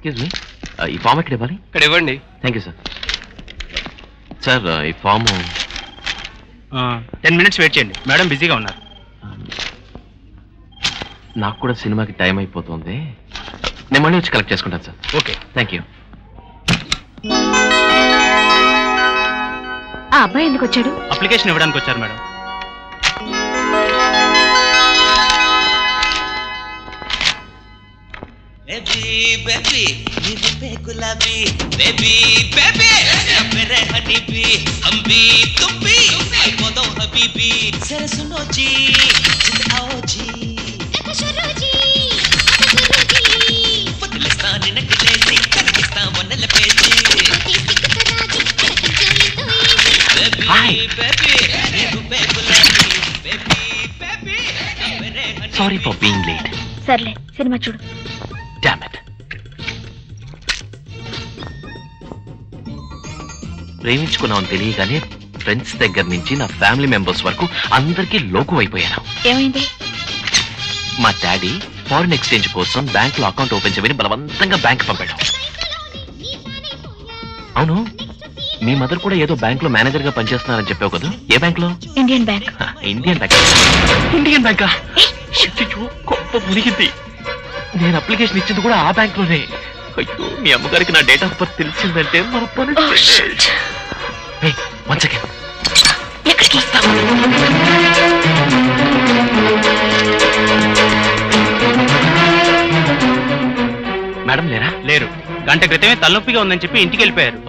Excuse me ఈ form ఎక్కడ ఇవ్వాలి ఇక్కడ ఇవ్వండి థ్యాంక్ యూ సార్ సార్ ఈ ఫామ్ టెన్ మినిట్స్ వెయిట్ చేయండి మేడం బిజీగా ఉన్నారు నాకు కూడా సినిమాకి టైం అయిపోతుంది నేను మళ్ళీ వచ్చి కలెక్ట్ చేసుకుంటాను సార్ ఓకే థ్యాంక్ యూ ఆ అబ్బాయి ఎందుకు వచ్చాడు అప్లికేషన్ ఇవ్వడానికి వచ్చారు మేడం బేబీ బేబీ నీవు పే గులాబీ బేబీ బేబీ मेरे हनी बी हम भी तुम भी అయిపోదాం హబీబీ సరే సునో జీ జింద आओ జీ వదిలేస్తా నిన్నకిలేసి కనిపిస్తా మొన్నల పేజీ బేబీ Hi. బేబీ నీవు పే గులాబీ బేబీ బేబీ मेरे honey sorry for being late సర్లే సినిమా చూడు డామ్ ఇట్ ప్రేమించుకున్నామని తెలియగానే ఫ్రెండ్స్ దగ్గర నుంచి నా ఫ్యామిలీ మెంబర్స్ వరకు అందరికీ లోకు అయిపోయాను ఏమైంది మా డాడీ ఫారిన్ ఎక్స్చేంజ్ కోసం బ్యాంక్ లో అకౌంట్ ఓపెన్ చేయమని బలవంతంగా బ్యాంక్ పంపాడు అవును మీ మదర్ కూడా ఏదో బ్యాంక్ లో మేనేజర్ గా పనిచేస్తున్నారని చెప్పావు కదా ఏ బ్యాంక్ లో ఇండియన్ బ్యాంక్ హ, ఇండియన్ బ్యాంక్ ఇండియన్ బ్యాంకా అయ్యో, గొప్ప మునిగింది నేను అప్లికేషన్ ఇచ్చింది కూడా ఆ బ్యాంక్ లోనే అయ్యో మీ అమ్మగారికి నా డేట్ ఆఫ్ బర్త్ తెలిసిందంటే మన పని వన్ సెకండ్ ఎక్కడికి మేడం లేరా లేరు గంట క్రితమే తలనొప్పిగా ఉందని చెప్పి ఇంటికి వెళ్ళిపోయారు